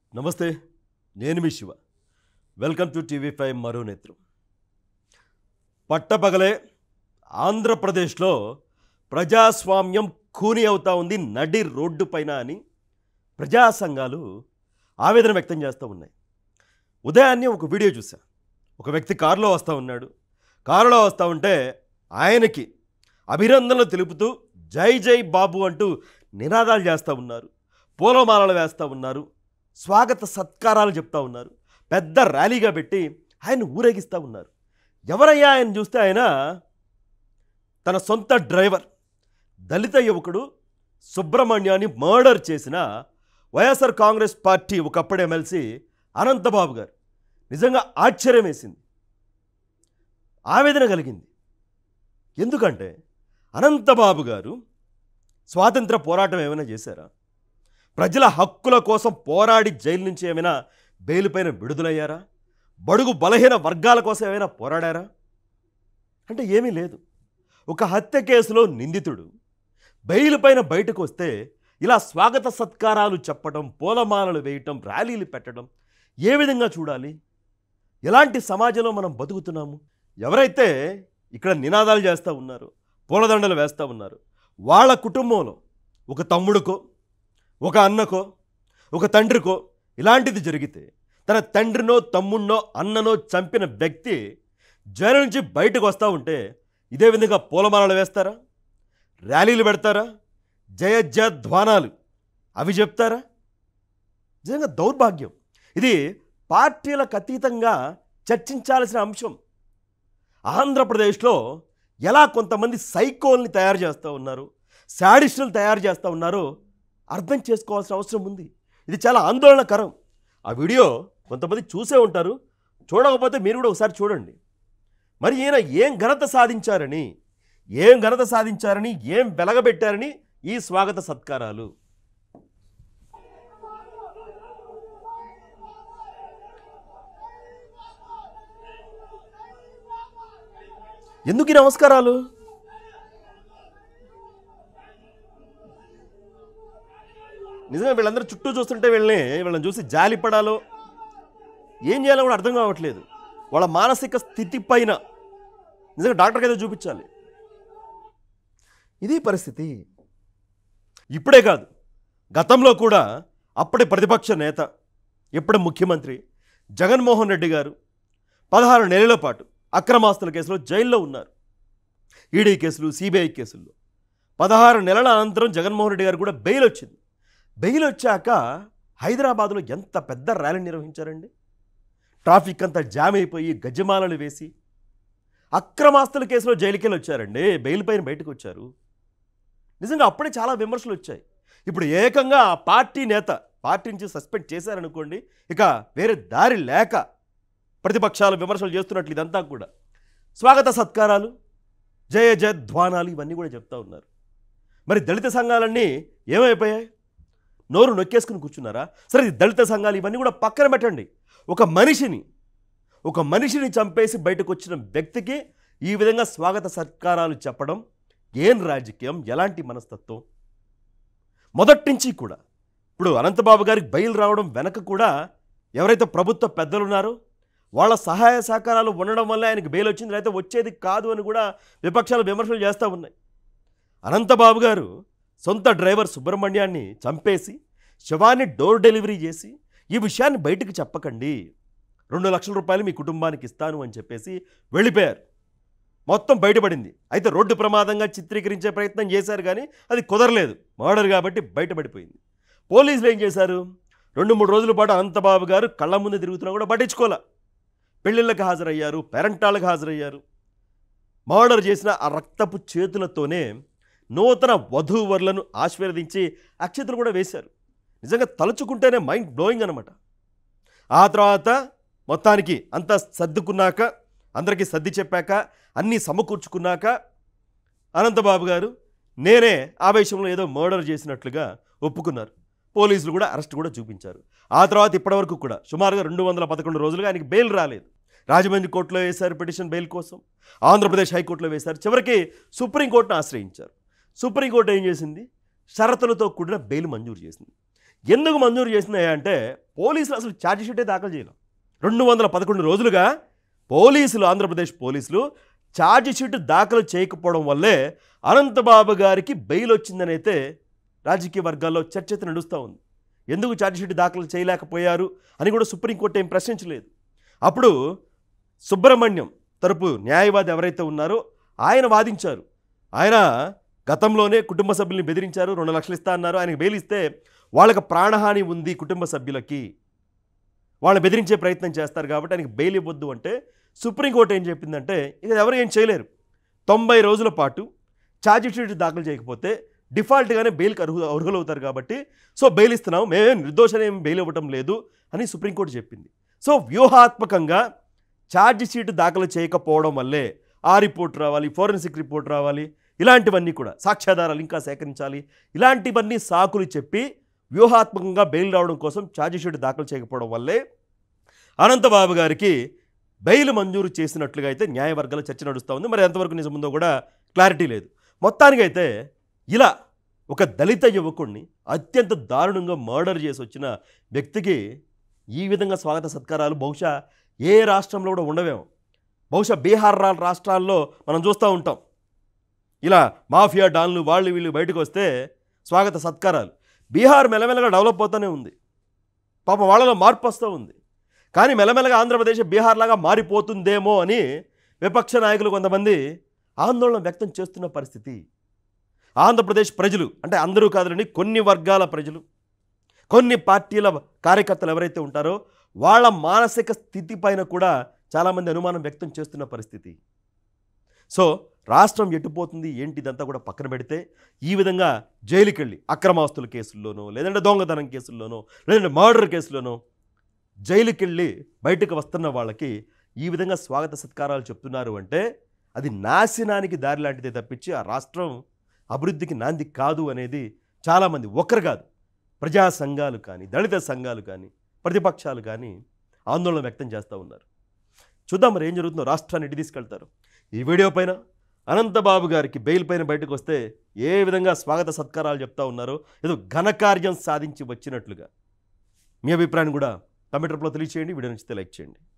నమస్తే నేను మీ Shiva welcome to TV five మరో నేత్రం పట్టపగలే ఆంధ్రప్రదేశ్లో ప్రజాస్వామ్యం ఖూని అవుతా ఉంది నడి రోడ్డు పైన అని ప్రజా సంఘాలు ఆవేదన వ్యక్తం చేస్తూ ఉన్నాయి ఉదయాన్నే ఒక వీడియో చూసా ఒక వ్యక్తి కారులో వస్తూ ఉన్నాడు కారులో వస్తూ ఉంటే ఆయనకి అభినందనలు తెలుపుతూ జై జై బాబు అంటూ నినాదాలు చేస్తూ ఉన్నారు పూలమాలలు వేస్తూ ఉన్నారు స్వాగత సత్కారాలు చెప్తా ఉన్నారు పెద్ద ర్యాలీగా పెట్టి ఆయన ఊరేగిస్తూ ఉన్నారు ఎవరయ్యా ఆయన చూస్తే ఆయన తన సొంత డ్రైవర్ దళిత యువకుడు సుబ్రహ్మణ్యాన్ని మర్డర్ చేసిన వైఎస్ఆర్ కాంగ్రెస్ పార్టీ ఒకప్పుడు ఎమ్మెల్సీ అనంతబాబు గారు నిజంగా ఆశ్చర్యం వేసింది ఆవేదన కలిగింది ఎందుకంటే అనంతబాబు గారు స్వాతంత్ర పోరాటం ఏమైనా చేశారా ప్రజల హక్కుల కోసం పోరాడి జైలు నుంచి ఏమైనా బెయిల్ పైన విడుదలయ్యారా బడుగు బలహీన వర్గాల కోసం ఏమైనా పోరాడారా అంటే ఏమీ లేదు ఒక హత్య కేసులో నిందితుడు బెయిల్ పైన బయటకు వస్తే ఇలా స్వాగత సత్కారాలు చెప్పడం పూలమాలలు వేయటం ర్యాలీలు పెట్టడం ఏ విధంగా చూడాలి ఎలాంటి సమాజంలో మనం బతుకుతున్నాము ఎవరైతే ఇక్కడ నినాదాలు చేస్తూ ఉన్నారో పూలదండలు వేస్తూ ఉన్నారు వాళ్ళ కుటుంబంలో ఒక తమ్ముడికో ఒక అన్నకో ఒక తండ్రికో ఇలాంటిది జరిగితే తన తండ్రినో తమ్ముడినో అన్ననో చంపిన వ్యక్తి జైలు నుంచి బయటకు వస్తూ ఉంటే ఇదే విధంగా పూలమాలలు వేస్తారా ర్యాలీలు పెడతారా జయ జయ ధ్వానాలు అవి చెప్తారా నిజంగా దౌర్భాగ్యం ఇది పార్టీలకు అతీతంగా చర్చించాల్సిన అంశం ఆంధ్రప్రదేశ్లో ఎలా కొంతమంది సైకోల్ని తయారు చేస్తూ ఉన్నారు శాడిస్టులు తయారు చేస్తూ ఉన్నారో అర్థం చేసుకోవాల్సిన అవసరం ఉంది ఇది చాలా ఆందోళనకరం ఆ వీడియో కొంతమంది చూసే ఉంటారు చూడకపోతే మీరు కూడా ఒకసారి చూడండి మరి ఈయన ఏం ఘనత సాధించారని ఏం ఘనత సాధించారని ఏం వెలగబెట్టారని ఈ స్వాగత సత్కారాలు ఎందుకు ఈ నమస్కారాలు నిజంగా వీళ్ళందరూ చుట్టూ చూస్తుంటే వీళ్ళని వీళ్ళని చూసి జాలి పడాలో ఏం చేయాలో కూడా అర్థం కావట్లేదు వాళ్ళ మానసిక స్థితి పైన నిజంగా డాక్టర్కి అయితే చూపించాలి ఇది పరిస్థితి ఇప్పుడే కాదు గతంలో కూడా అప్పటి ప్రతిపక్ష నేత ఇప్పటి ముఖ్యమంత్రి జగన్మోహన్ రెడ్డి గారు పదహారు నెలల పాటు అక్రమాస్తుల కేసులో జైల్లో ఉన్నారు ఈడీ కేసులు సిబిఐ కేసుల్లో పదహారు నెలల అనంతరం జగన్మోహన్ రెడ్డి గారు కూడా బెయిల్ వచ్చింది బెయిల్ వచ్చాక హైదరాబాద్లో ఎంత పెద్ద ర్యాలీ నిర్వహించారండి ట్రాఫిక్ అంతా జామ్ అయిపోయి గజమాలలు వేసి అక్రమాస్తుల కేసులో జైలుకెళ్ళి వచ్చారండి బెయిల్ పైన బయటకు వచ్చారు నిజంగా అప్పుడే చాలా విమర్శలు వచ్చాయి ఇప్పుడు ఏకంగా ఆ పార్టీ నేత పార్టీ నుంచి సస్పెండ్ చేశారనుకోండి ఇక వేరే దారి లేక ప్రతిపక్షాలు విమర్శలు చేస్తున్నట్లు ఇదంతా కూడా స్వాగత సత్కారాలు జయ జయ ధ్వానాలు ఇవన్నీ కూడా చెప్తా ఉన్నారు మరి దళిత సంఘాలన్నీ ఏమైపోయాయి నోరు నొక్కేసుకుని కూర్చున్నారా సరే ఈ దళిత సంఘాలు ఇవన్నీ కూడా పక్కన పెట్టండి ఒక మనిషిని ఒక మనిషిని చంపేసి బయటకు వచ్చిన వ్యక్తికి ఈ విధంగా స్వాగత సత్కారాలు చెప్పడం ఏం రాజకీయం ఎలాంటి మనస్తత్వం మొదటి నుంచి కూడా ఇప్పుడు అనంతబాబు గారికి బయలు రావడం వెనక కూడా ఎవరైతే ప్రభుత్వ పెద్దలు ఉన్నారో వాళ్ళ సహాయ సహకారాలు ఉండడం వల్ల ఆయనకి బెయిల్ వచ్చింది లేకపోతే వచ్చేది కాదు అని కూడా విపక్షాలు విమర్శలు చేస్తూ ఉన్నాయి అనంతబాబు గారు సొంత డ్రైవర్ సుబ్రహ్మణ్యాన్ని చంపేసి శవాన్ని డోర్ డెలివరీ చేసి ఈ విషయాన్ని బయటకు చెప్పకండి రెండు లక్షల రూపాయలు మీ కుటుంబానికి ఇస్తాను అని చెప్పేసి వెళ్ళిపోయారు మొత్తం బయటపడింది అయితే రోడ్డు ప్రమాదంగా చిత్రీకరించే ప్రయత్నం చేశారు కానీ అది కుదరలేదు మర్డర్ కాబట్టి బయటపడిపోయింది పోలీసులు ఏం చేశారు రెండు మూడు రోజుల పాటు అనంతబాబు గారు కళ్ళ ముందు తిరుగుతున్నా కూడా పట్టించుకోలే పెళ్ళిళ్ళకి హాజరయ్యారు పేరెంటాలకు హాజరయ్యారు మర్డర్ చేసిన ఆ రక్తపు చేతులతోనే నూతన వధూవరులను ఆశీర్వదించి అక్షతలు కూడా వేశారు నిజంగా తలుచుకుంటేనే మైండ్ బ్లోయింగ్ అనమాట ఆ తర్వాత మొత్తానికి అంతా సర్దుకున్నాక అందరికీ సర్ది చెప్పాక అన్నీ సమకూర్చుకున్నాక అనంతబాబు గారు నేనే ఆవేశంలో ఏదో మర్డర్ చేసినట్లుగా ఒప్పుకున్నారు పోలీసులు కూడా అరెస్ట్ కూడా చూపించారు ఆ తర్వాత ఇప్పటివరకు కూడా సుమారుగా రెండు వందల పదకొండు రోజులుగా ఆయనకి బెయిల్ రాలేదు రాజమండ్రి కోర్టులో వేశారు పిటిషన్ బెయిల్ కోసం ఆంధ్రప్రదేశ్ హైకోర్టులో వేశారు చివరికి సుప్రీంకోర్టును ఆశ్రయించారు సుప్రీంకోర్టు ఏం చేసింది షరతులతో కూడిన బెయిల్ మంజూరు చేసింది ఎందుకు మంజూరు చేసింది అంటే పోలీసులు అసలు ఛార్జ్ షీటే దాఖలు చేయలేదు రెండు వందల పదకొండు రోజులుగా పోలీసులు ఆంధ్రప్రదేశ్ పోలీసులు ఛార్జ్ షీట్ దాఖలు చేయకపోవడం వల్లే అనంతబాబు గారికి బెయిల్ వచ్చిందని అయితే రాజకీయ వర్గాల్లో చర్చ అయితే నడుస్తూ ఉంది ఎందుకు ఛార్జ్ షీట్ దాఖలు చేయలేకపోయారు అని కూడా సుప్రీంకోర్టు ఏం ప్రశ్నించలేదు అప్పుడు సుబ్రహ్మణ్యం తరపు న్యాయవాది ఎవరైతే ఉన్నారో ఆయన వాదించారు ఆయన గతంలోనే కుటుంబ సభ్యుల్ని బెదిరించారు రెండు లక్షలు ఇస్తా అన్నారు ఆయనకు బెయిల్ ఇస్తే వాళ్ళకి ప్రాణహాని ఉంది కుటుంబ సభ్యులకి వాళ్ళని బెదిరించే ప్రయత్నం చేస్తారు కాబట్టి ఆయనకి బెయిల్ ఇవ్వద్దు అంటే సుప్రీంకోర్టు ఏం చెప్పిందంటే ఇక ఎవరు ఏం చేయలేరు తొంభై రోజుల పాటు ఛార్జ్ షీట్ దాఖలు చేయకపోతే డిఫాల్ట్గానే బెయిల్కి అర్హు అర్హులవుతారు కాబట్టి సో బెయిల్ ఇస్తున్నాం మేమే నిర్దోషణ ఏం బెయిల్ ఇవ్వటం లేదు అని సుప్రీంకోర్టు చెప్పింది సో వ్యూహాత్మకంగా ఛార్జ్ షీట్ దాఖలు చేయకపోవడం వల్లే ఆ రిపోర్ట్ రావాలి ఫోరెన్సిక్ రిపోర్ట్ రావాలి ఇలాంటివన్నీ కూడా సాక్ష్యాధారాలు ఇంకా సేకరించాలి ఇలాంటివన్నీ సాకులు చెప్పి వ్యూహాత్మకంగా బెయిల్ రావడం కోసం ఛార్జ్ షీట్ దాఖలు చేయకపోవడం వల్లే అనంతబాబు గారికి బెయిల్ మంజూరు చేసినట్లుగా అయితే న్యాయవర్గాల చర్చ నడుస్తూ ఉంది మరి ఎంతవరకు నిజముందో కూడా క్లారిటీ లేదు మొత్తానికైతే ఇలా ఒక దళిత యువకుడిని అత్యంత దారుణంగా మర్డర్ చేసి వచ్చిన వ్యక్తికి ఈ విధంగా స్వాగత సత్కారాలు బహుశా ఏ రాష్ట్రంలో కూడా ఉండవేమో బహుశా బీహార్ రా- రాష్ట్రాల్లో మనం చూస్తూ ఉంటాం ఇలా మాఫియా డాన్లు వాళ్ళు వీళ్ళు బయటకు వస్తే స్వాగత సత్కారాలు బీహార్ మెల్లమెల్లగా డెవలప్ అవుతూనే ఉంది పాపం వాళ్ళలో మార్పు వస్తూ ఉంది కానీ మెల్లమెల్లగా ఆంధ్రప్రదేశ్ బీహార్ లాగా మారిపోతుందేమో అని విపక్ష నాయకులు కొంతమంది ఆందోళన వ్యక్తం చేస్తున్న పరిస్థితి ఆంధ్రప్రదేశ్ ప్రజలు అంటే అందరూ కాదులని కొన్ని వర్గాల ప్రజలు కొన్ని పార్టీల కార్యకర్తలు ఎవరైతే ఉంటారో వాళ్ళ మానసిక స్థితి పైన కూడా చాలామంది అనుమానం వ్యక్తం చేస్తున్న పరిస్థితి సో రాష్ట్రం ఎటుపోతుంది ఏంటి ఇదంతా కూడా పక్కన పెడితే ఈ విధంగా జైలుకి వెళ్ళి అక్రమాస్తుల కేసుల్లోనో లేదంటే దొంగతనం కేసుల్లోనో లేదంటే మర్డర్ కేసులోనో జైలుకి వెళ్ళి బయటకు వస్తున్న వాళ్ళకి ఈ విధంగా స్వాగత సత్కారాలు చెప్తున్నారు అంటే అది నాశనానికి దారి లాంటిదే తప్పించి ఆ రాష్ట్రం అభివృద్ధికి నాంది కాదు అనేది చాలామంది ఒక్కరు కాదు ప్రజా సంఘాలు కానీ దళిత సంఘాలు కానీ ప్రతిపక్షాలు కానీ ఆందోళన వ్యక్తం చేస్తూ ఉన్నారు చూద్దాం మరి ఏం జరుగుతుందో రాష్ట్రాన్ని ఎటు తీసుకెళ్తారు ఈ వీడియో పైన అనంతబాబు గారికి బెయిల్ పైన బయటకు వస్తే ఏ విధంగా స్వాగత సత్కారాలు చెప్తా ఉన్నారో ఏదో ఘనకార్యం సాధించి వచ్చినట్లుగా మీ అభిప్రాయం కూడా కమెంట్ రూపంలో తెలియచేయండి వీడియో నచ్చితే లైక్ చేయండి